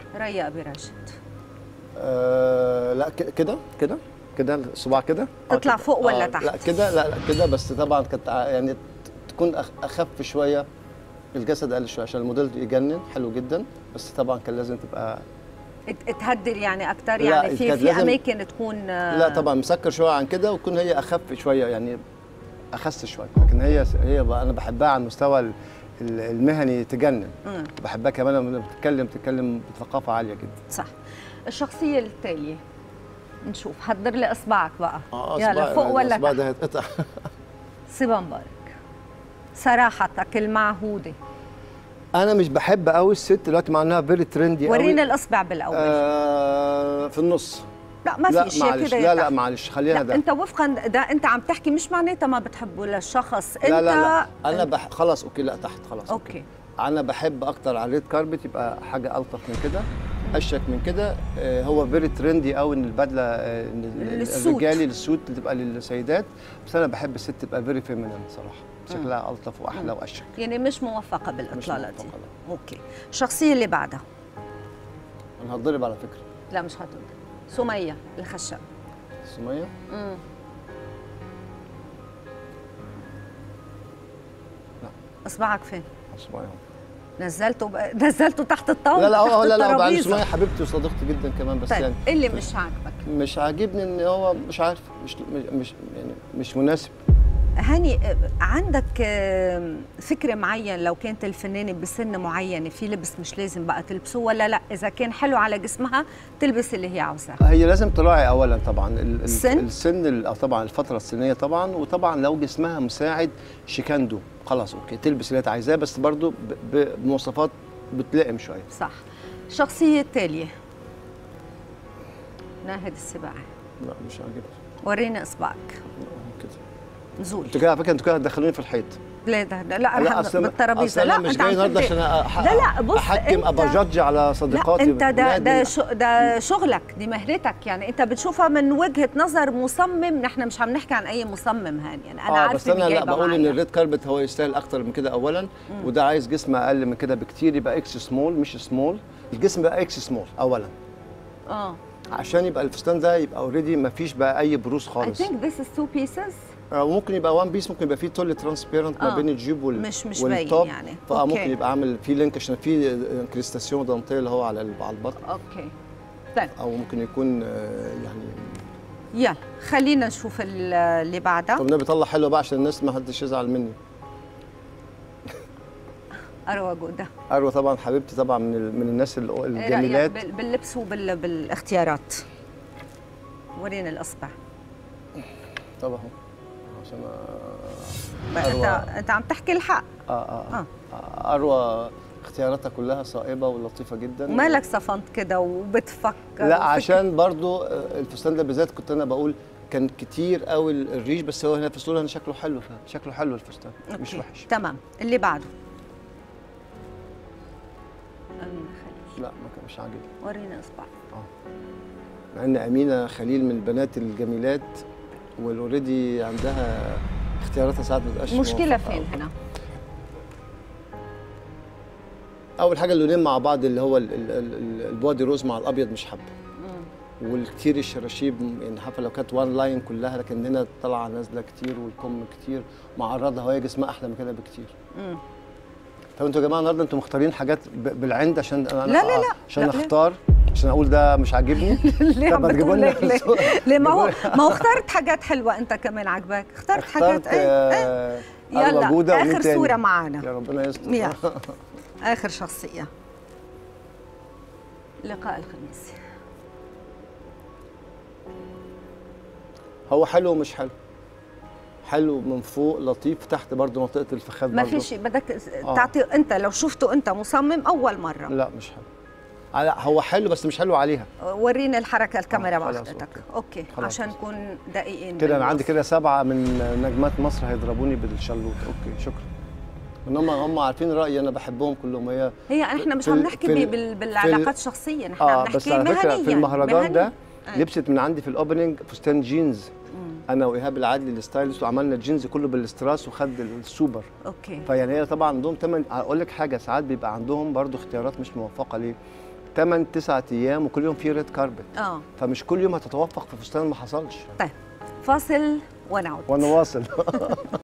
ريا ابي راشد آه لا ك- كده كده كده الصباع كده آه، تطلع كده. فوق ولا آه تحت؟ لا كده لا لا كده بس طبعا كانت ع- يعني ت- تكون أخ- اخف شويه الجسد اقل شويه عشان الموديل يجنن حلو جدا بس طبعا كان لازم تبقى ت- تهدل يعني اكثر لا، يعني في كانت في لازم- اماكن تكون آه، لا طبعا مسكر شويه عن كده وتكون هي اخف شويه يعني اخس شويه لكن هي هي بقى انا بحبها على المستوى ال- ال- المهني تجنن مم. بحبها كمان لما بتتكلم تتكلم بثقافه عاليه جدا صح الشخصيه التاليه نشوف حضر لي اصبعك بقى اه يلا أصبع- فوق ولا الأصبع تحت ده هيتقطع صبا مبارك صراحتك المعهوده انا مش بحب قوي الست دلوقتي مع انها فيري ترندي قوي ورينا الاصبع بالاول آه في النص لا ما لا في شيء معلش كده لا لا يتعب. معلش خلينا لا ده انت وفقا ده انت عم تحكي مش معناتها ما بتحبه للشخص انت لا لا لا انا بح... خلاص اوكي لا تحت خلاص اوكي انا بحب اكتر على الريد كاربت يبقى حاجه الطف من كده اشيك من كده آه، هو فيري ترندي قوي ان البدله آه، إن ال- السوت. الرجالي للسوت تبقى للسيدات بس انا بحب الست تبقى فيري فيمينين صراحه شكلها الطف واحلى واشيك يعني مش موفقه بالاطلاله دي موفقة، لا. اوكي الشخصيه اللي بعدها انا هتضرب على فكره لا مش هتقول سميه الخشب سميه مم. لا. اصبعك فين سميه نزلته ب... نزلته تحت الطاوله لا لا تحت هو لا لا وبعدين الترابيزة. سميه حبيبتي وصديقتي جدا كمان بس طيب يعني اللي مش عاجبك مش عاجبني ان هو مش عارف مش مش يعني مش مناسب هاني آه، عندك آه، فكر معين لو كانت الفنانه بسن معين في لبس مش لازم بقى تلبسه ولا لا اذا كان حلو على جسمها تلبس اللي هي عاوزاه هي لازم تراعي اولا طبعا ال- ال- السن؟ السن ال- أو طبعا الفتره السنيه طبعا وطبعا لو جسمها مساعد شيكاندو خلاص اوكي تلبس اللي هي عايزاه بس برضو ب- ب- بمواصفات بتلائم شويه صح الشخصيه التاليه ناهد السباعي لا مش عاجبني وريني اصبعك كده نزول انتوا كده على فكره انتوا كده هتدخلوني في الحيط لا ده ده لا, لا لا اصل بالترابيزه أصل لا انا مش أنت جاي عم النهارده تبدأ- عشان أح- لا لا بص احكم أنت- ابقى جادج على لا صديقاتي انت ده لا، ده دي- شو ده شغلك دي مهنتك يعني انت بتشوفها من وجهه نظر مصمم نحن مش عم نحكي عن اي مصمم هاني يعني انا اه عارفه بس انا إني لا جايبة بقول ان معايا. الريد كاربت هو يستاهل اكتر من كده اولا وده عايز جسم اقل من كده بكتير يبقى اكس سمول مش سمول الجسم بقى اكس سمول اولا اه عشان يبقى الفستان ده يبقى اوريدي ما فيش بقى اي بروز I خالص think this is two pieces آه، وممكن يبقى وان بيس ممكن يبقى فيه تول ترانسبيرنت آه. ما بين الجيب وال مش- مش باين والتوب يعني. فاه أوكي. ممكن يبقى عامل فيه لينك عشان فيه انكريستاسيون دانتيل اللي هو على ال- على البطن اوكي طيب او ممكن يكون آه، يعني يلا خلينا نشوف ال- اللي بعدها طب النبي طلع حلو بقى عشان الناس ما حدش يزعل مني اروى جوده اروى طبعا حبيبتي طبعا من ال- من الناس ال- إيه رأيك الجميلات بال- باللبس وبالاختيارات ورينا الاصبع طبعا عشان آه، بقى انت أروى. انت عم تحكي الحق آه, آه, آه. آه. اروى اختياراتها كلها صائبه ولطيفه جدا ومالك صفنت كده وبتفكر لا وفكر- عشان برضو آه، الفستان ده بالذات كنت انا بقول كان كتير قوي ال- الريش بس هو هنا في الصوره هنا شكله حلو شكله حلو الفستان مش أوكي. وحش تمام اللي بعده أمينة خليل لا ما كان مش عاجبني ورينا اصبع مع ان امينه خليل من البنات الجميلات والاوريدي عندها اختياراتها ساعات ما بتبقاش المشكله موفقة فين أوي. هنا اول حاجه اللونين مع بعض اللي هو ال- ال- ال- البودي روز مع الابيض مش حابه والكتير الشراشيب يعني حتى لو كانت وان لاين كلها لكن هنا طالعه نازله كتير والكم كتير معرضها وهي جسمها احلى من كده بكتير مم. طب انتوا يا جماعه النهارده انتوا مختارين حاجات ب- بالعند عشان انا لا، لا، لا. عشان لا، لا. اختار عشان اقول ده مش عاجبني ليه طب عم ما تجيبوا بتقول لنا لك ليه؟ الصورة. ليه ما هو جيبوا- ما هو اخترت حاجات حلوه انت كمان عجبك اخترت حاجات اخترت ايه آه، أروى يلا جودة ومين اخر تاني؟ صوره معانا يا ربنا يستر يلا. اخر شخصيه لقاء الخميس هو حلو ومش حلو حلو من فوق لطيف تحت برضه منطقه الفخذ ما برضه. فيش بدك آه. تعطي انت لو شفته انت مصمم اول مره لا مش حلو على- هو حلو بس مش حلو عليها ورينا الحركه الكاميرا آه، مع خلاص، حضرتك أوكي. اوكي خلاص. عشان نكون دقيقين كده انا عندي بالوصف. كده سبعه من نجمات مصر هيضربوني بالشلوت اوكي شكرا ان هم هم عارفين رايي انا بحبهم كلهم هي هي احنا مش في عم ال- نحكي في بي- ال- بال- في بالعلاقات ال- الشخصيه نحن عم اه نحكي بس على فكره مهنيا في المهرجان ده مهني. لبست من عندي في الاوبننج فستان جينز مم. انا وايهاب العدلي الستايلست وعملنا الجينز كله بالاستراس وخد السوبر اوكي فيعني هي طبعا عندهم تمن اقول لك حاجه ساعات بيبقى عندهم برضو اختيارات مش موفقه ليه 8 9 ايام وكل يوم في ريد كاربت اه فمش كل يوم هتتوفق في فستان ما حصلش طيب فاصل ونعود وانا واصل